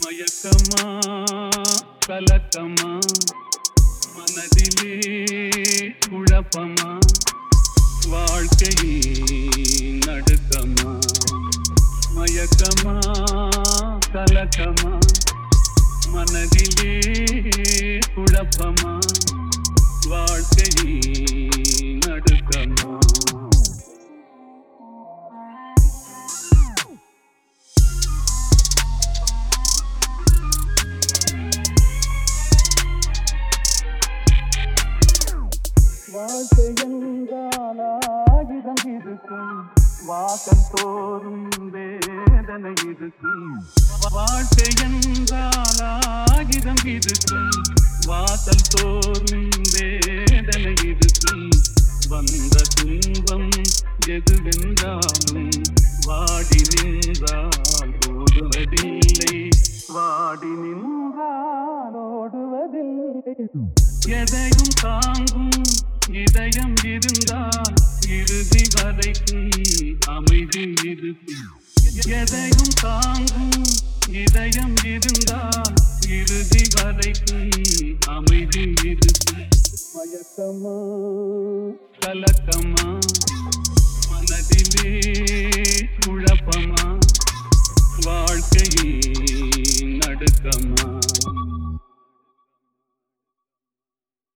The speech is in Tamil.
மயக்கமா கலக்கமா மனதிலே குழப்பமா வாழ்க்கையில் நடுக்கமா மயக்கமா கலக்கமா மனதிலே குழப்பமா வாழ்க்கையில் நடுக்கமா வாழ்க்கை என்றால் ஆயுதம் இருக்கும் வாசல் தோறும் வேதனை இருக்கும் வாழ்க்கை என்றால் ஆயுதம் இருக்கும் வாசல் தோறும் வேதனை இருக்கும் வந்த துன்பம் எதுவென்றாலும் வாடி நின்றால் ஓடுவதில்லை வாடி நின்றால் ஓடுவதில்லை எதையும் தாங்கும் இதயம் இருந்தால் இறுதி வரைக்கும் அமைதி இருக்கும் எதையும் தாங்கும் இதயம் இருந்தால் இறுதி வரைக்கும் அமைதி இருக்கும் மயக்கமா கலக்கமா மனதிலே